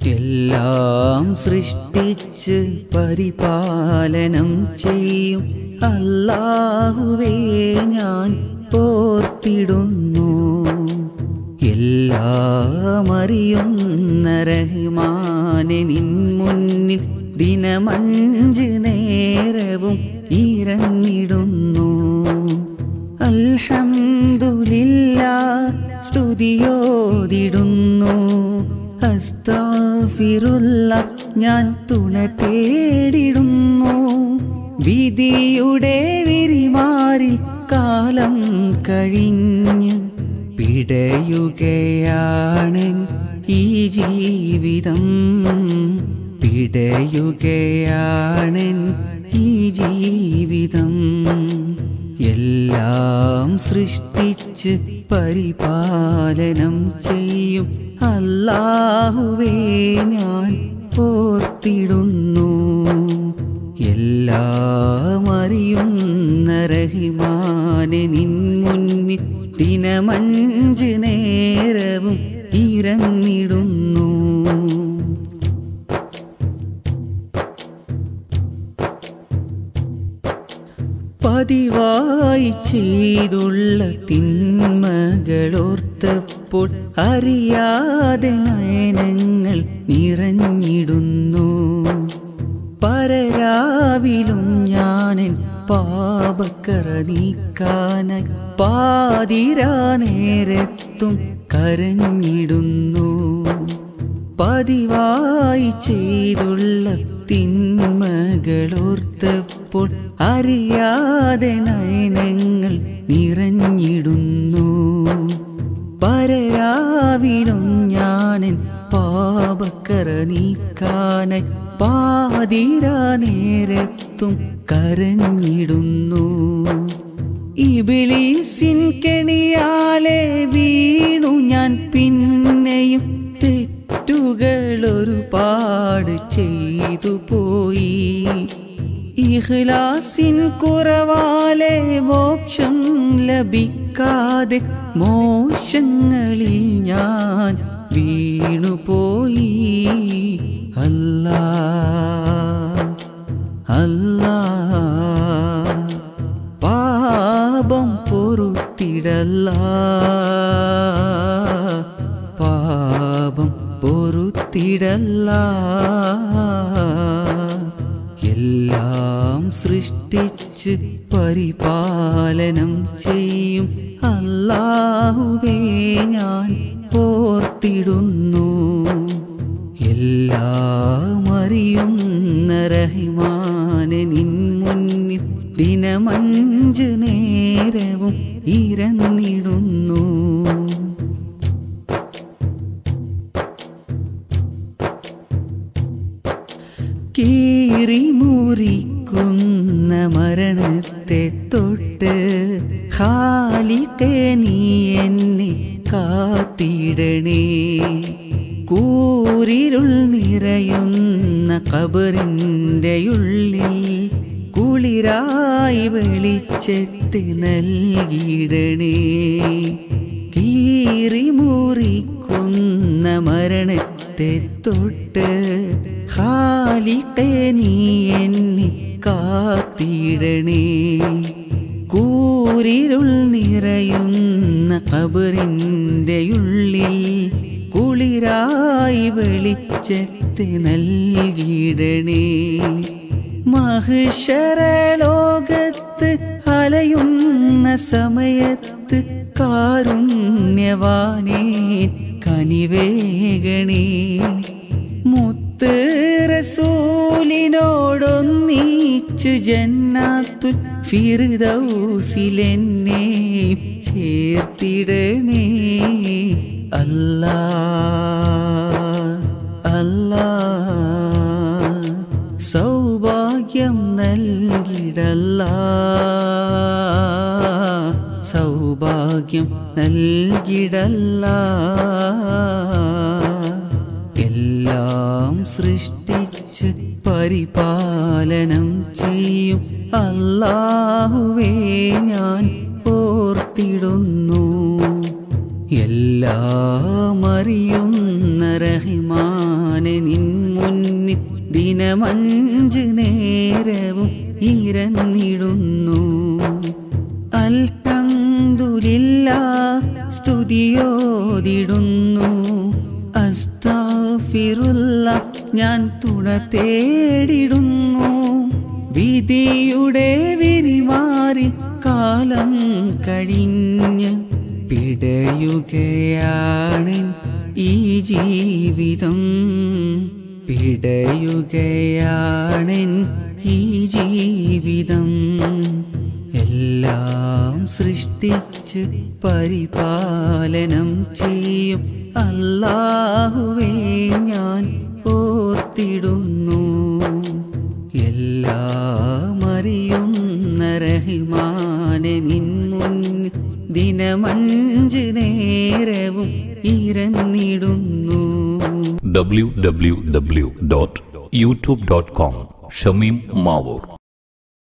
എല്ലാം സൃഷ്ടിച്ച് പരിപാലനം ചെയ്യും അല്ലാഹുവേ ഞാൻ ഓർത്തിടുന്നു എല്ലാം അറിയുന്ന റഹ്മാനെ നിൻ മുന്നിൽ ദിനമഞ്ച് നേരവും ഇരന്നിടുന്നു അൽഹംദുലില്ല സ്തുതിയോതിടുന്നു അസ്താഫിറുല്ല ഞാൻ തുണ തേടിടുന്നു വിധിയുടെ വിരിമാറിൽ കാലം കഴിഞ്ഞ് പിടയുകയാണെൻ ഈ ജീവിതം പിടയുകയാണെൻ ഈ ജീവിതം എല്ലാം സൃഷ്ടിച്ച് പരിപാലനം ചെയ്യും അല്ലാഹുവേ ഞാൻ ഓർത്തിടുന്നു എല്ലാം അറിയുന്ന റഹിമാനെ നിൻ മുന്നിൽ ദിനമഞ്ച് നേരവും ഇരന്നിടുന്നു പതിവായി ചെയ്തുള്ള തിന്മകളോർത്തപ്പോൾ അറിയാതെ നയനങ്ങൾ നിറഞ്ഞിടുന്നു പരരാവിലും ഞാനൻ പാപക്കറ നീക്കാനായി പാതിരാ നേരത്തും കരഞ്ഞിടുന്നു പതിവായി ചെയ്തുള്ള തിന്മകളോർത്തപ്പോൾ അറിയാതെ നയനങ്ങൾ നിറഞ്ഞിടുന്നു പരരാവിലും ഞാനൻ പാപക്കറ നീക്കാനായി പാതിരാ നേരത്തും കരഞ്ഞിടുന്നു ഇബിലീസിൻ കെണിയാലെ വീണു ഞാൻ പിന്നെയും തെറ്റുകൾ ഒരുപാട് ചെയ്തു പോയി ഇഹ്ലാസിൻ കുറവാലെ മോക്ഷം ലഭിക്കാതെ മോശങ്ങളിൽ ഞാൻ വീണുപോയി അല്ലാ അല്ലാ പാപം പൊറുത്തിടല്ല പാപം പൊറുത്തിടല്ല എല്ലാം സൃഷ്ടിച്ച് പരിപാലനം ചെയ്യും അല്ലാഹുവേ ഞാൻ ഓർത്തിടുന്നു എല്ലാം അറിയുന്ന റഹിമാനെ നിൻ മുന്നിൽ ദിനമഞ്ച് നേരവും ഇരന്നിടുന്നു കീറി മുറിക്കുന്ന മരണത്തെ തൊട്ട് ഖാലിഖേ നീ എന്നെ കാത്തിടണേ കൂരിരുൾ നിറയുന്ന കബറിൻ്റെ ഉള്ളിൽ കുളിരായി വെളിച്ചത്ത് നൽകിയിടണേ കീറി മുറിക്കുന്ന മരണത്തെ തൊട്ട് ഖാലിഖേ നീ എന്നെ കാത്തിടണേ കൂരിരുൾ നിറയുന്ന കബറിൻ്റെ ഉള്ളിൽ കുളിരായി വെളിച്ചത്ത് നൽകിയിടണേ മഹിഷരലോകത്ത് അലയുന്ന സമയത്ത് കാരുണ്യവാനേ കനിവേഗണേ മുത്ത് റസൂലിനോടൊന്നിച്ചു ജന്നാത്തുൽ ഫിർദൗസിലെന്നെ ചേർത്തിടണേ അല്ലാ അല്ലാ സൗഭാഗ്യം നൽകിടല്ല സൗഭാഗ്യം നൽകിടല്ല എല്ലാം സൃഷ്ടിച്ച് പരിപാലനം ചെയ്യും അല്ലാഹുവേ ഞാൻ ഓർത്തിടുന്നു എല്ലാം അറിയുന്ന റഹിമാനെ നിൻ മുന്നിൽ ദിനമഞ്ച് നേരവും ഇരന്നിടുന്നു അൽഹംദുലില്ല സ്തുതിയോതിടുന്നു അസ്താഫിറുല്ല ഞാൻ തുണ തേടിടുന്നു വിധിയുടെ വിരിമാറി കാലം കഴിഞ്ഞ് പിടയുകയാണെൻ ഈ ജീവിതം പിടയുകയാണെൻ ഈ ജീവിതം എല്ലാം സൃഷ്ടിച്ച് പരിപാലനം ചെയ്യും അല്ലാഹുവേ ഞാൻ ഓർത്തിടുന്നു എല്ലാം അറിയുന്ന റഹിമാനെ നിൻ മുന്നിൽ ദിനമഞ്ച് നേരവും ഇരന്നിടുന്നു www.youtube.com ഷമീം മാവൂർ